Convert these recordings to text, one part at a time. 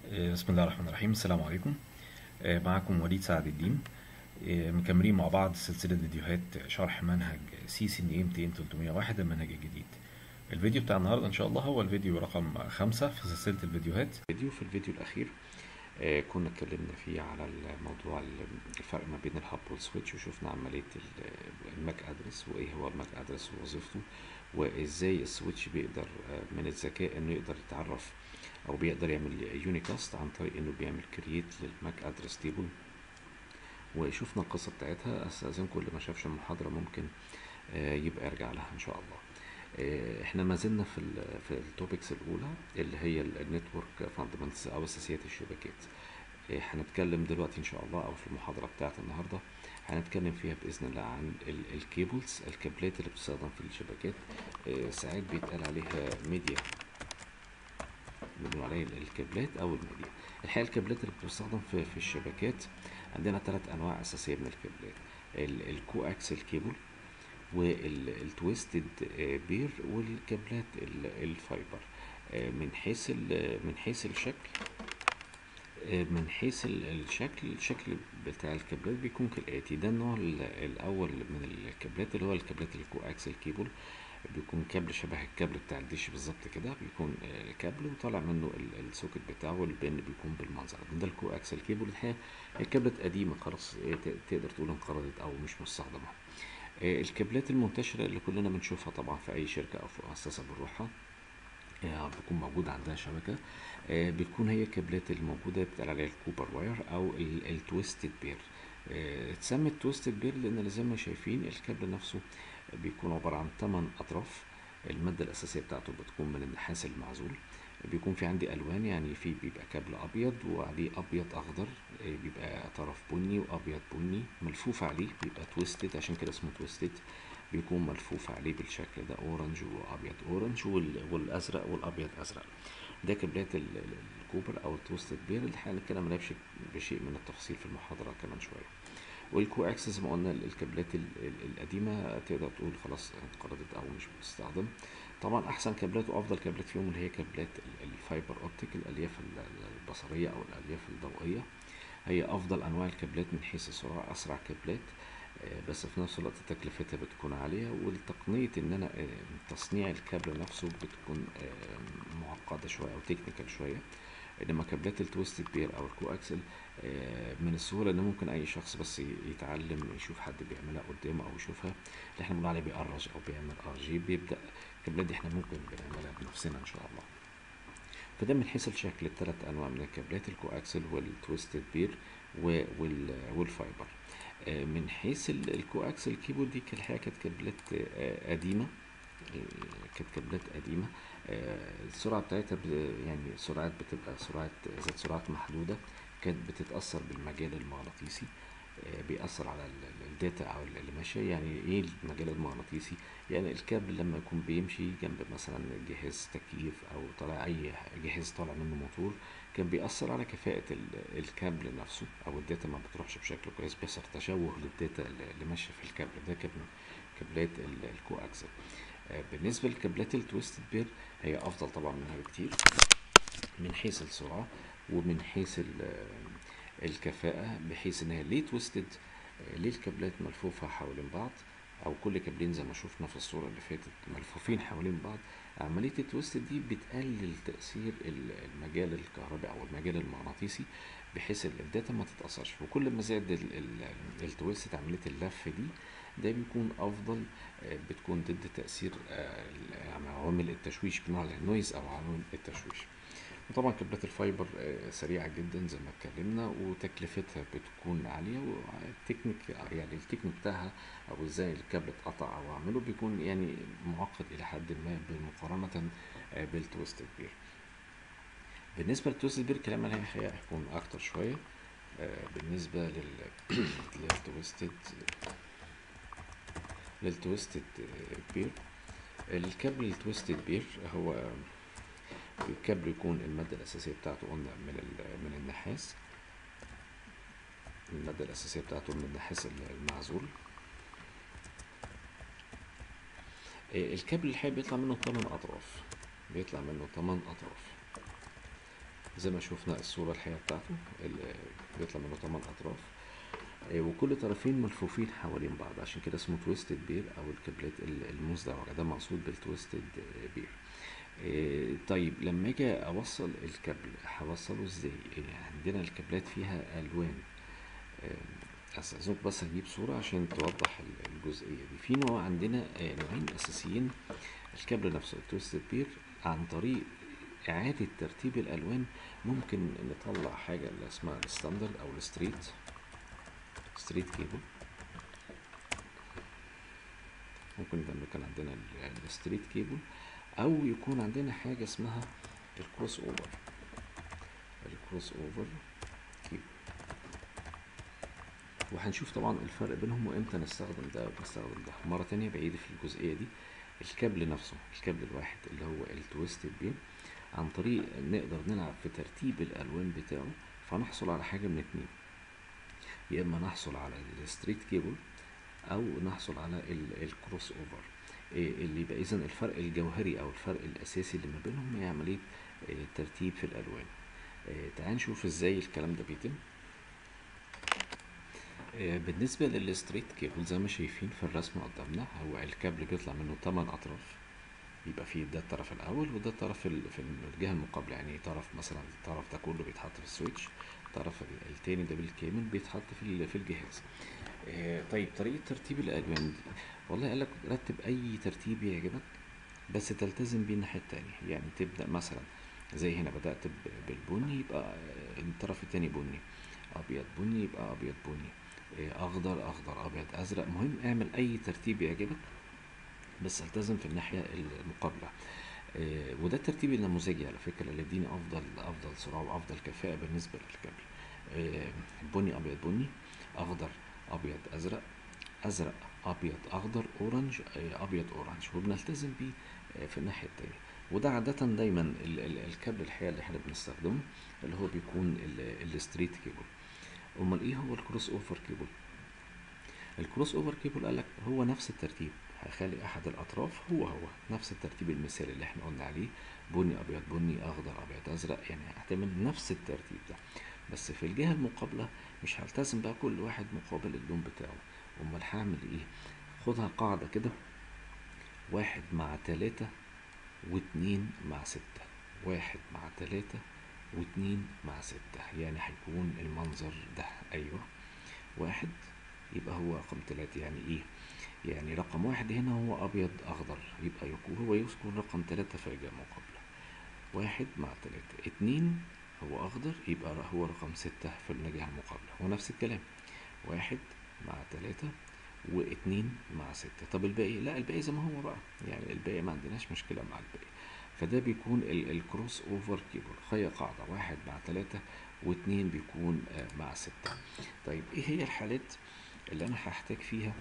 آه، بسم الله الرحمن الرحيم السلام عليكم آه، معكم وليد سعد الدين آه، مكملين مع بعض سلسلة فيديوهات شرح منهج سي سي ان اي 200 301 المنهج الجديد الفيديو بتاع النهارده ان شاء الله هو الفيديو رقم خمسة في سلسلة الفيديوهات فيديو في الفيديو الأخير آه، كنا اتكلمنا فيه على الموضوع ال- الفرق ما بين الهاب والسويتش وشفنا عملية ال- الماك ادرس وايه هو الماك ادرس ووظيفته وازاي السويتش بيقدر آه، من الذكاء انه يقدر يتعرف او بيقدر يعمل يونيكاست عن طريق انه بيعمل كرييت للماك ادرس تيبل وشفنا القصة بتاعتها استاذنكم اللي ما شافش المحاضرة ممكن آه، يبقى يرجع لها ان شاء الله آه، احنا ما زلنا في ال في التوبكس الاولى اللي هي النتورك فاندمنتس او اساسيات الشبكات آه، هنتكلم دلوقتي ان شاء الله او في المحاضره بتاعت النهارده هنتكلم فيها باذن الله عن ال- الكيبلز الكابلات اللي بتستخدم في الشبكات آه، ساعات بيتقال عليها ميديا بنقول عليها الكابلات او الميديا الحقيقه الكابلات اللي بتستخدم في في الشبكات عندنا ثلاث انواع اساسيه من الكابلات ال- الكو اكسل كيبل والتويستد بير والكابلات ال- الفايبر آه، من حيث ال- من حيث الشكل آه، من حيث ال- الشكل الشكل بتاع الكابلات بيكون كالآتي ده النوع ال- الأول من الكابلات اللي هو الكابلات الكو أكسل كيبل بيكون كابل شبه الكابل بتاع الدش بالظبط كده بيكون آه، كابل وطالع منه ال- السوكت بتاعه والبن بيكون بالمنظر ده ده الكو أكسل كيبل الحقيقة هي كابلات قديمة خلاص آه، ت- تقدر تقول انقرضت أو مش مستخدمة آه، الكابلات المنتشرة اللي كلنا بنشوفها طبعا في أي شركة أو في مؤسسة بنروحها آه، بتكون موجودة عندها شبكة آه، بتكون هي الكابلات الموجودة بتقال عليها الكوبر واير أو ال- التويستد بير آه، اتسمت تويستد بير لأن زي ما شايفين الكابل نفسه بيكون عبارة عن 8 أطراف المادة الأساسية بتاعته بتكون من النحاس المعزول بيكون في عندي ألوان يعني في بيبقى كابل أبيض وعليه أبيض أخضر آه، بيبقى طرف بني وأبيض بني ملفوف عليه بيبقى تويستد عشان كده اسمه تويستد بيكون ملفوف عليه بالشكل ده اورنج وابيض اورنج وال- والازرق والابيض ازرق ده كابلات ال- ال- الكوبر او التوستد بير اللي احنا هنتكلم عليها بشيء بشيء من التفصيل في المحاضره كمان شويه والكو اكسس زي ما قلنا ال- الكابلات ال- ال- القديمه تقدر تقول خلاص انقرضت او مش بتستخدم طبعا احسن كابلات وافضل كابلات فيهم اللي هي كابلات ال- الفايبر اوبتيك الالياف ال- ال- البصريه او الالياف الضوئيه هي افضل انواع الكابلات من حيث السرعه اسرع كابلات آه، بس في نفس الوقت تكلفتها بتكون عالية والتقنية ان انا آه، تصنيع الكابل نفسه بتكون آه، معقدة شوية او تكنيكال شوية انما كابلات التويستد بير او الكو اكسل آه، من السهولة ان ممكن اي شخص بس ي- يتعلم يشوف حد بيعملها قدامه او يشوفها اللي احنا بنقول عليه بيقرج او بيعمل ار جي بيبدأ الكابلات دي احنا ممكن بنعملها بنفسنا ان شاء الله فده من حيث الشكل الثلاث انواع من الكابلات الكو اكسل والتويستد بير و- وال- والفايبر آه، من حيث ال- الكو اكسل كيبورد دي كان الحقيقه كانت كابلات آه، قديمه آه، كانت كابلات قديمه آه، السرعه بتاعتها ب- يعني سرعات بتبقى سرعات ذات سرعات محدوده كانت بتتاثر بالمجال المغناطيسي آه، بيأثر على ال- ال- الداتا او ال- اللي ماشيه يعني ايه المجال المغناطيسي يعني الكابل لما يكون بيمشي جنب مثلا جهاز تكييف او طالع اي جهاز طالع منه موتور كان بيأثر على كفاءة ال- الكابل نفسه أو الداتا ما بتروحش بشكل كويس بيحصل تشوه للداتا اللي اللي ماشية في الكابل ده كان كابلات ال- الكو أكسل آه، بالنسبة لكابلات التويستد بير هي أفضل طبعا منها بكتير من حيث السرعة ومن حيث ال- الكفاءة بحيث إن هي ليه تويستد ليه الكابلات ملفوفة حوالين بعض أو كل كابلين زي ما شفنا في الصورة اللي فاتت ملفوفين حوالين بعض عملية التويستد دي بتقلل تأثير ال- المجال الكهربائي أو المجال المغناطيسي بحيث ال- الداتا ما تتأثرش وكل ما زاد ال- ال- التويستد عملية اللف دي ده بيكون أفضل آه، بتكون ضد تأثير آه، ال- عوامل التشويش بنوع النويز أو عوامل التشويش وطبعا كابلات الفايبر آه، سريعة جدا زي ما اتكلمنا وتكلفتها بتكون عالية والتكنيك يعني التكنيك بتاعها او ازاي الكابل اتقطع او اعمله بيكون يعني معقد الى حد ما مقارنة آه، بالتويستد بير بالنسبة للتويستد بير كلام عليها الحقيقة هيكون اكتر شوية آه، بالنسبة لل للتويستد للتويستد آه، بير الكابل التويستد بير هو الكابل يكون المادة الأساسية بتاعته قلنا من ال- من النحاس المادة الأساسية بتاعته من النحاس المعزول آه، الكابل الحقيقي بيطلع منه 8 أطراف بيطلع منه 8 أطراف زي ما شفنا الصورة الحقيقة بتاعته ال- بيطلع منه 8 أطراف آه، وكل طرفين ملفوفين حوالين بعض عشان كده اسمه تويستد بير أو الكابلات ال- المزدوجة ده مقصود بالتويستد بير آه، طيب لما اجي اوصل الكابل هوصله ازاي آه، عندنا الكابلات فيها الوان آه، استاذنك بس هجيب صورة عشان توضح ال- الجزئية دي في نوع عندنا آه، نوعين اساسيين الكابل نفسه التويستد بير عن طريق إعادة ترتيب الألوان ممكن نطلع حاجة اللي اسمها الستاندرد أو الستريت ستريت كيبل ممكن ده كان عندنا ال- الستريت كيبل أو يكون عندنا حاجة اسمها الكروس أوفر الكروس أوفر كيبل وهنشوف طبعا الفرق بينهم وامتى نستخدم ده ونستخدم ده مرة تانية بعيد في الجزئية دي الكابل نفسه الكابل الواحد اللي هو التويستد بين عن طريق نقدر نلعب في ترتيب الألوان بتاعه فنحصل على حاجة من اتنين يا إما نحصل على الستريت كيبل أو نحصل على ال- الكروس أوفر إيه اللي يبقى إذا الفرق الجوهري أو الفرق الأساسي اللي ما بينهم هي عملية إيه، ترتيب في الألوان إيه، تعال نشوف إزاي الكلام ده بيتم آه، بالنسبة للستريت كيبل زي ما شايفين في الرسم قدامنا هو الكابل بيطلع منه 8 أطراف يبقى فيه ده الطرف الأول وده الطرف ال- في الجهة المقابلة يعني طرف مثلا الطرف ده كله بيتحط في السويتش الطرف ال- التاني ده بالكامل بيتحط في ال- في الجهاز آه، طيب طريقة ترتيب الألوان دي والله قال لك رتب أي ترتيب يعجبك بس تلتزم بيه الناحية التانية يعني تبدأ مثلا زي هنا بدأت ب- بالبني يبقى آه، الطرف التاني بني أبيض بني يبقى أبيض بني آه، أخضر أخضر أبيض أزرق مهم اعمل أي ترتيب يعجبك بس التزم في الناحية المقابلة آه، وده الترتيب النموذجي على فكرة اللي يديني أفضل أفضل سرعة وأفضل كفاءة بالنسبة للكابل آه، بني أبيض بني أخضر أبيض أزرق أزرق أبيض أخضر أورنج آه، أبيض أورنج وبنلتزم بيه آه، في الناحية التانية وده عادة دايما ال- ال- الكابل الحقيقة اللي احنا بنستخدمه اللي هو بيكون ال- الستريت كيبل أمال إيه هو الكروس أوفر كيبل؟ الكروس اوفر كيبل قال لك هو نفس الترتيب هخلي احد الاطراف هو هو نفس الترتيب المثالي اللي احنا قلنا عليه بني ابيض بني اخضر ابيض ازرق يعني هعتمد نفس الترتيب ده بس في الجهه المقابله مش هلتزم بقى كل واحد مقابل اللون بتاعه امال هعمل ايه خدها قاعده كده واحد مع تلاتة واتنين مع ستة واحد مع تلاتة واتنين مع ستة يعني هيكون المنظر ده ايوه واحد يبقى هو رقم تلاتة يعني ايه يعني رقم واحد هنا هو ابيض اخضر يبقى يكون هو يذكر رقم تلاتة في الجهة المقابلة واحد مع تلاتة اتنين هو اخضر يبقى هو رقم ستة في الجهة المقابلة ونفس الكلام واحد مع تلاتة واتنين مع ستة طب الباقي لا الباقي زي ما هو بقى يعني الباقي ما عندناش مشكلة مع الباقي فده بيكون ال- الكروس اوفر كيبل هي قاعدة واحد مع تلاتة واتنين بيكون آه، مع ستة طيب ايه هي الحالات اللي انا هحتاج فيها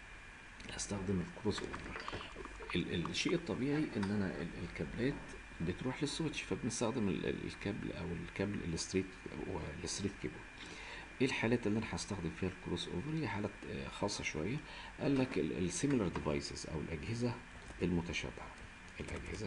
استخدم الكروس اوفر ال- الشيء الطبيعي ان انا ال- الكابلات بتروح للسويتش فبنستخدم ال- ال- الكابل او الكابل الستريت او الستريت كيبل ايه الحالات اللي انا هستخدم فيها الكروس اوفر هي حالات آه، خاصه شويه قال لك السيميلر ديفايسز او الاجهزه المتشابهه الاجهزه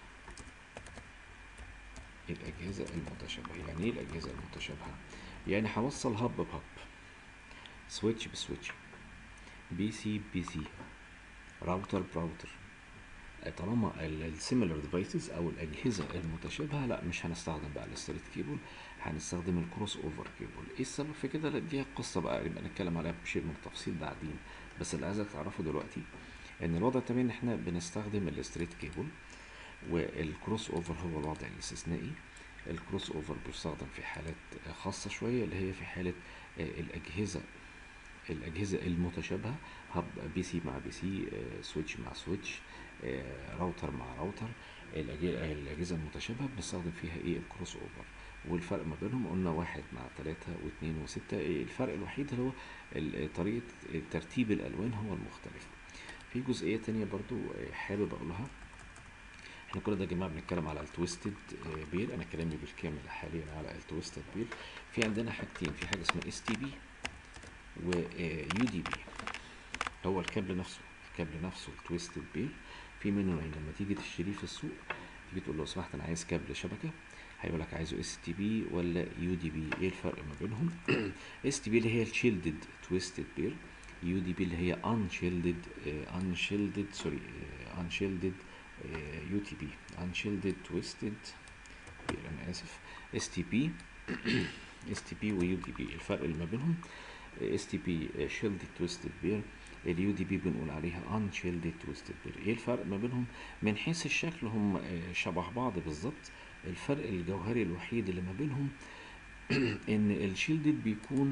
الاجهزه المتشابهه يعني ايه الاجهزه المتشابهه يعني هوصل هب بهب سويتش بسويتش بي سي بي سي راوتر براوتر طالما السيميلر ديفايسز او الاجهزه المتشابهه لا مش هنستخدم بقى الستريت كيبل هنستخدم الكروس اوفر كيبل ايه السبب في كده لا دي قصه بقى نبقى نتكلم عليها بشيء من التفصيل بعدين بس اللي عايزك تعرفه دلوقتي ان الوضع الطبيعي ان احنا بنستخدم الستريت كيبل والكروس اوفر هو الوضع الاستثنائي الكروس اوفر بيستخدم في حالات خاصه شويه اللي هي في حاله آه، الاجهزه الأجهزة المتشابهة هب بي سي مع بي سي آه، سويتش مع سويتش آه، راوتر مع راوتر الأج- الأجهزة المتشابهة بنستخدم فيها إيه الكروس أوفر والفرق ما بينهم قلنا واحد مع تلاتة واثنين وستة إيه الفرق الوحيد اللي هو ال- طريقة ترتيب الألوان هو المختلف في جزئية تانية برضو آه، حابب أقولها احنا كل ده يا جماعه بنتكلم على التويستد بير انا كلامي بالكامل حاليا على التويستد بير في عندنا حاجتين في حاجه اسمها اس تي بي ويو دي بي هو الكابل نفسه الكابل نفسه التويستد بير في منه نوعين لما تيجي تشتريه في السوق تيجي تقول له لو سمحت انا عايز كابل شبكه هيقول لك عايزه اس تي بي ولا يو دي بي ايه الفرق ما بينهم اس تي بي اللي هي الشيلدد تويستد بير يو دي بي اللي هي unshielded unshielded سوري unshielded يو تي بي unshielded twisted بير انا اسف اس تي بي اس تي بي ويو دي بي الفرق اللي ما بينهم اس تي بي شيلدد تويستد بير اليو دي بي بنقول عليها unshielded twisted بير ايه الفرق ما بينهم من حيث الشكل هم شبه بعض بالظبط الفرق الجوهري الوحيد اللي ما بينهم ان الشيلدد بيكون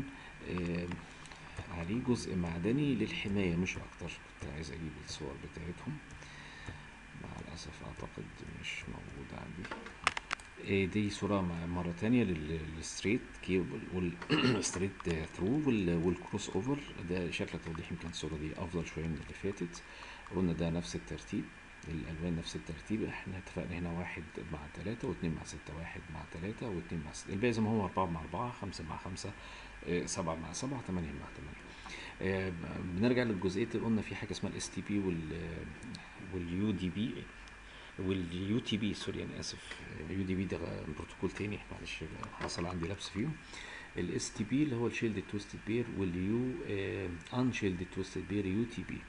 عليه جزء معدني للحماية مش اكتر كنت عايز اجيب الصور بتاعتهم مع الاسف اعتقد مش موجودة عندي دي صورة مرة تانية للستريت كيبل والستريت ثرو والكروس اوفر ده شكل توضيح يمكن الصورة دي افضل شوية من اللي فاتت قلنا ده نفس الترتيب الالوان نفس الترتيب احنا اتفقنا هنا واحد مع تلاتة واتنين مع ستة واحد مع تلاتة واتنين مع ستة الباقي زي ما هو اربعة مع اربعة خمسة مع خمسة اه سبعة مع سبعة تمانية مع تمانية اه بنرجع للجزئية اللي قلنا في حاجة اسمها الاس تي بي واليو دي بي واليو تي بي سوري انا اسف اليو دي بي ده بروتوكول تاني معلش حصل عندي لبس فيهم الاس تي بي اللي هو الشيلد تويستد بير واليو ان شيلد تويستد بير يو تي بي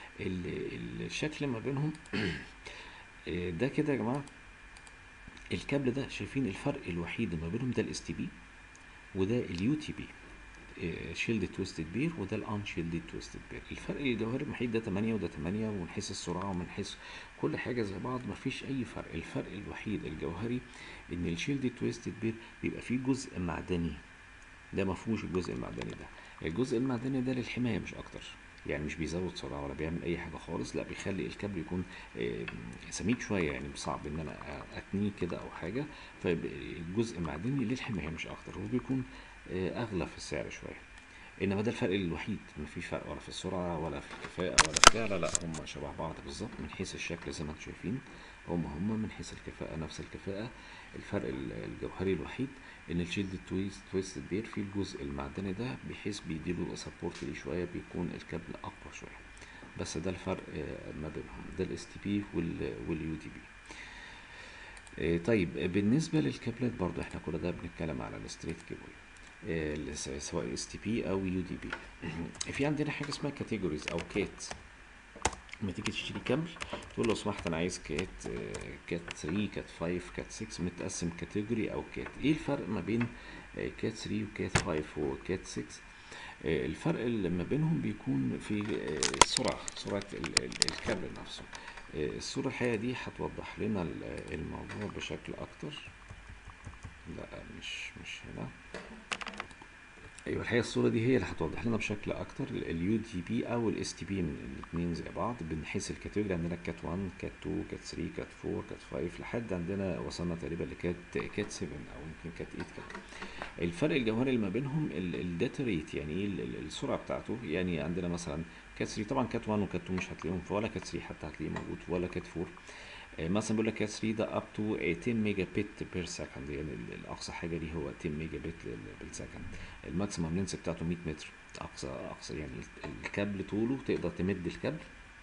الشكل ما بينهم ده كده يا جماعه الكابل ده شايفين الفرق الوحيد ما بينهم ده الاس تي بي وده اليو تي بي شيلد تويستد بير وده الان شيلد تويستد بير الفرق الجوهري الوحيد ده 8 وده 8 ومن حيث السرعه ومن حيث كل حاجه زي بعض مفيش اي فرق الفرق الوحيد الجوهري ان الشيلد تويستد بير بيبقى فيه جزء معدني ده مفهوش الجزء المعدني ده الجزء المعدني ده للحمايه مش اكتر يعني مش بيزود سرعه ولا بيعمل اي حاجه خالص لا بيخلي الكابل يكون سميك شويه يعني صعب ان انا اتنيه كده او حاجه فالجزء معدني للحمايه مش اكتر هو بيكون اغلى في السعر شويه انما ده الفرق الوحيد مفيش فرق ولا في السرعه ولا في الكفاءه ولا بتاع لا لا هم شبه بعض بالظبط من حيث الشكل زي ما انتم شايفين هم هم من حيث الكفاءه نفس الكفاءه الفرق الجوهري الوحيد ان الشيلد تويست تويست بير فيه الجزء المعدني ده بحيث بيديله سبورت ليه شويه بيكون الكابل اقوى شويه بس ده الفرق ما بينهم ده الاس تي بي واليو دي بي طيب بالنسبه للكابلات برضو احنا كل ده بنتكلم على الستريت كيبل سواء اس تي بي او يو دي بي في عندنا حاجه اسمها كاتيجوريز او كات لما تيجي تشتري كابل تقول لو سمحت انا عايز كات كات 3 كات 5 كات 6 متقسم كاتيجوري او كات ايه الفرق ما بين كات 3 وكات 5 وكات 6 الفرق اللي ما بينهم بيكون في السرعه سرعه الكابل نفسه الصوره الحقيقه دي هتوضح لنا الموضوع بشكل اكتر لا مش مش هنا ايوه الحقيقه الصوره دي هي اللي هتوضح لنا بشكل اكتر اليو دي بي او الاس تي بي الاثنين زي بعض من حيث الكاتيجوري عندنا كات 1 كات 2 كات 3 كات 4 كات 5 لحد عندنا وصلنا تقريبا لكات كات 7 او يمكن كات 8 كمان الفرق الجوهري اللي ما بينهم الداتا ريت يعني ايه السرعه بتاعته يعني عندنا مثلا كات 3 طبعا كات 1 وكات 2 مش هتلاقيهم ولا كات 3 حتى هتلاقيه موجود ولا كات 4 مثلا بيقول لك كات 3 ده اب تو 10 ميجا بت بير سكند يعني الاقصى حاجه ليه هو 10 ميجا بت بالسكند الماكسيمم لينس بتاعته 100 متر اقصى اقصى يعني الكابل طوله تقدر تمد الكابل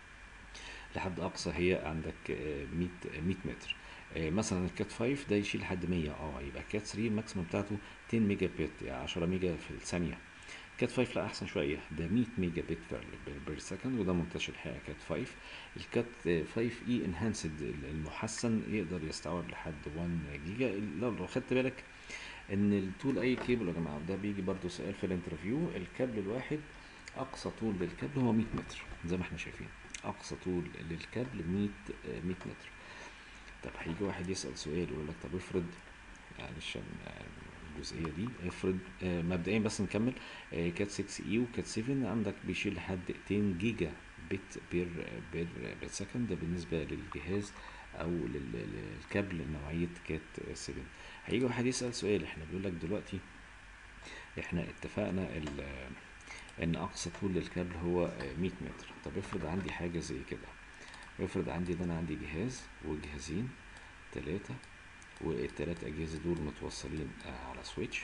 لحد اقصى هي عندك 100 100 متر مثلا الكات 5 ده يشيل لحد 100 اه يبقى كات 3 الماكسيمم بتاعته 10 ميجا بت يعني 10 ميجا في الثانيه كات 5 لا احسن شويه ده 100 ميجا بت بير سكند وده منتشر الحقيقه كات 5 الكات 5 اي انهانسد المحسن يقدر يستوعب لحد 1 جيجا لو خدت بالك ان الطول اي كيبل يا جماعه ده بيجي برضو سؤال في الانترفيو الكابل الواحد اقصى طول للكابل هو 100 متر زي ما احنا شايفين اقصى طول للكابل 100 100 متر طب هيجي واحد يسال سؤال يقول لك طب افرض معلش الجزئيه دي افرض آه مبدئيا بس نكمل آه كات 6 اي وكات 7 عندك بيشيل لحد 2 جيجا بت بير بير بير سكند ده بالنسبه للجهاز او للكابل نوعيه كات 7 هيجي واحد يسال سؤال احنا بيقول لك دلوقتي احنا اتفقنا ان اقصى طول للكابل هو 100 متر طب افرض عندي حاجه زي كده افرض عندي ده انا عندي جهاز وجهازين ثلاثه والتلات أجهزة دول متوصلين على سويتش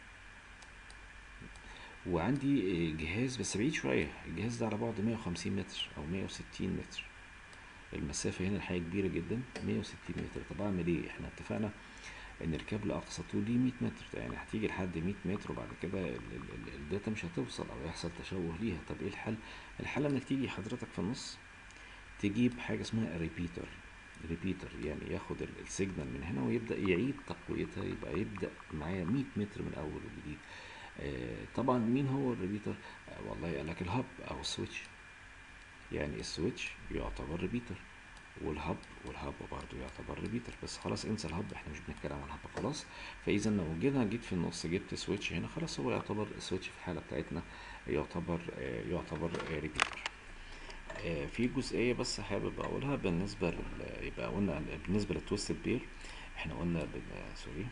وعندي جهاز بس بعيد شوية الجهاز ده على بعد 150 متر أو 160 متر المسافة هنا الحقيقة كبيرة جدا 160 متر طب أعمل إيه؟ إحنا اتفقنا ان الكابل اقصى طول ليه 100 متر يعني هتيجي لحد 100 متر وبعد كده ال- ال- ال- الداتا مش هتوصل او يحصل تشوه ليها طب ايه الحل الحل انك تيجي حضرتك في النص تجيب حاجه اسمها ريبيتر ريبيتر يعني ياخد ال- السيجنال من هنا ويبدا يعيد تقويتها يبقى يبدا معايا 100 متر من اول وجديد آه طبعا مين هو الريبيتر آه والله قال لك الهب او السويتش يعني السويتش يعتبر ريبيتر والهب والهب برضه يعتبر ريبيتر بس خلاص انسى الهب احنا مش بنتكلم عن الهب خلاص فاذا لو جينا جيت في النص جبت سويتش هنا خلاص هو يعتبر السويتش في الحاله بتاعتنا يعتبر آه يعتبر آه ريبيتر آه، في جزئية بس حابب أقولها بالنسبة لل يبقى قلنا بالنسبة للتويستد بير احنا قلنا بال... سوري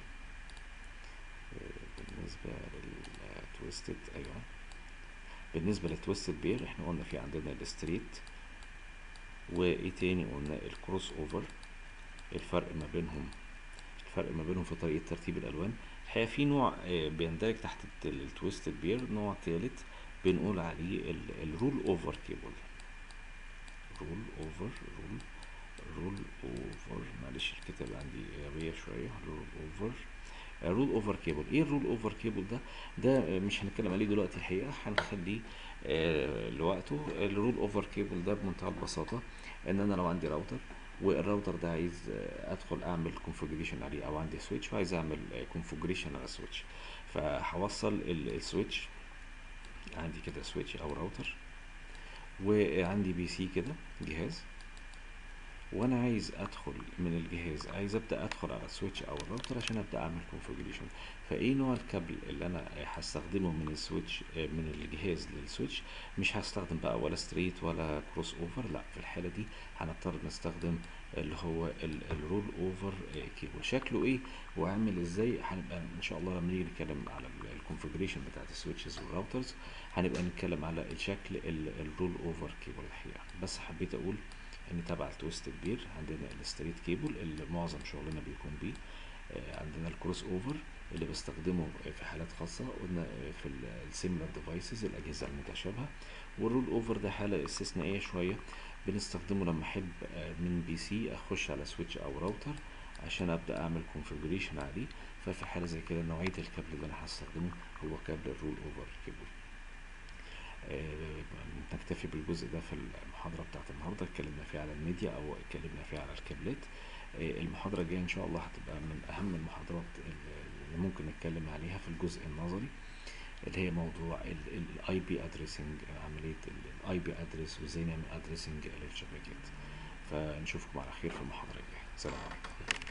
آه، بالنسبة للتويستد أيوه بالنسبة للتويستد بير احنا قلنا في عندنا الستريت وايه تاني قلنا الكروس اوفر الفرق ما بينهم الفرق ما بينهم في طريقة ترتيب الألوان الحقيقة في نوع آه، بيندرج تحت التويستد بير نوع تالت بنقول عليه الرول اوفر كيبل رول اوفر رول رول اوفر معلش الكتاب عندي غبية شوية رول اوفر رول اوفر كيبل ايه الرول اوفر كيبل ده ده مش هنتكلم عليه دلوقتي الحقيقة هنخليه آه لوقته الرول اوفر كيبل ده بمنتهى البساطة ان انا لو عندي راوتر والراوتر ده عايز آه، ادخل اعمل كونفجريشن عليه او عندي سويتش وعايز اعمل كونفجريشن على السويتش فهوصل ال- السويتش عندي كده سويتش او راوتر وعندي بي سي كده جهاز وانا عايز ادخل من الجهاز عايز ابدا ادخل على السويتش او الراوتر عشان ابدا اعمل كونفجريشن فايه نوع الكابل اللي انا هستخدمه من السويتش من الجهاز للسويتش مش هستخدم بقى ولا ستريت ولا كروس اوفر لا في الحاله دي هنضطر نستخدم اللي هو الرول اوفر كيبل شكله ايه وعامل ازاي هنبقى ان شاء الله لما نيجي نتكلم على الكونفجريشن بتاعت السويتشز والراوترز هنبقى نتكلم على الشكل الرول اوفر كيبل الحقيقه بس حبيت اقول ان تبع التويستد بير عندنا الستريت كيبل اللي معظم شغلنا بيكون بيه آه، عندنا الكروس اوفر اللي بستخدمه في حالات خاصة قلنا آه، في السيميلر ديفايسز الأجهزة المتشابهة والرول اوفر ده حالة استثنائية شوية بنستخدمه لما أحب آه، من بي سي أخش على سويتش أو راوتر عشان أبدأ أعمل كونفجريشن عليه ففي حالة زي كده نوعية الكابل اللي أنا هستخدمه هو كابل الرول اوفر كيبل آه، نكتفي بالجزء ده في المحاضرة بتاعت النهاردة اتكلمنا فيها على الميديا أو اتكلمنا فيها على الكابلات آه، المحاضرة الجاية إن شاء الله هتبقى من أهم المحاضرات اللي ممكن نتكلم عليها في الجزء النظري اللي هي موضوع الاي بي ادريسنج عملية الاي بي ادريس وازاي نعمل ادريسنج للشبكات فنشوفكم على خير في المحاضرة الجاية سلام عليكم